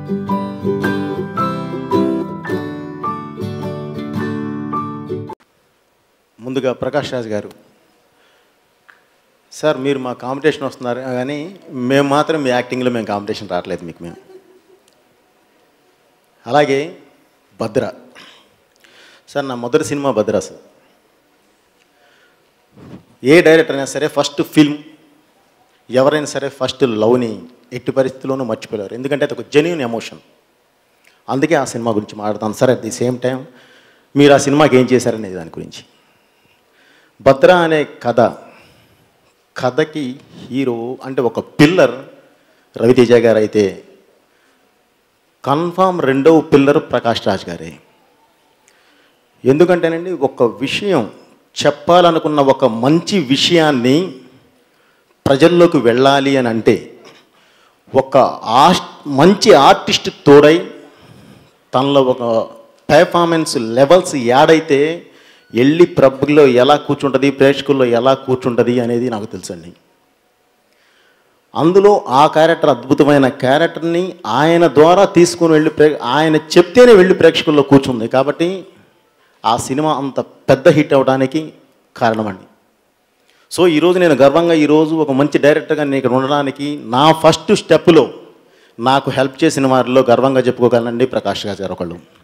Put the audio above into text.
ముందుగా ప్రకాష్ రాజ్ గారు సార్ మీరు మా కాంపిటీషన్ వస్తున్నారు కానీ మేము మాత్రం మీ యాక్టింగ్లో మేము కాంపిటీషన్ రావట్లేదు మీకు మేము అలాగే భద్ర సార్ నా మొదటి సినిమా భద్ర సార్ ఏ డైరెక్టర్ అయినా సరే ఫస్ట్ ఫిల్మ్ ఎవరైనా సరే ఫస్ట్ లవ్ని ఎట్టి పరిస్థితుల్లోనూ మర్చిపోలేరు ఎందుకంటే అది ఒక జెన్యున్ ఎమోషన్ అందుకే ఆ సినిమా గురించి మాట్లాడతాను sir at the same time మీరు ఆ సినిమాకి ఏం చేశారనేది దాని గురించి భద్ర అనే కథ కథకి హీరో అంటే ఒక పిల్లర్ రవితేజ గారు అయితే కన్ఫామ్ రెండవ పిల్లర్ ప్రకాష్ రాజ్ గారే ఎందుకంటేనండి ఒక విషయం చెప్పాలనుకున్న ఒక మంచి విషయాన్ని ప్రజల్లోకి వెళ్ళాలి అని అంటే ఒక ఆర్ట్ మంచి ఆర్టిస్ట్ తోడై తనలో ఒక పెర్ఫార్మెన్స్ లెవెల్స్ యాడైతే వెళ్ళి ప్రభులో ఎలా కూర్చుంటుంది ప్రేక్షకుల్లో ఎలా కూర్చుంటుంది అనేది నాకు తెలుసండి అందులో ఆ క్యారెక్టర్ అద్భుతమైన క్యారెక్టర్ని ఆయన ద్వారా తీసుకుని వెళ్ళి ప్రే ఆయన చెప్తేనే వెళ్ళి ప్రేక్షకుల్లో కూర్చుంది కాబట్టి ఆ సినిమా అంత పెద్ద హిట్ అవడానికి కారణమండి సో ఈరోజు నేను గర్వంగా ఈరోజు ఒక మంచి డైరెక్టర్గా నేను ఇక్కడ ఉండడానికి నా ఫస్ట్ స్టెప్లో నాకు హెల్ప్ చేసిన వారిలో గర్వంగా చెప్పుకోగలనండి ప్రకాష్ రాజ్ గారు ఒకళ్ళు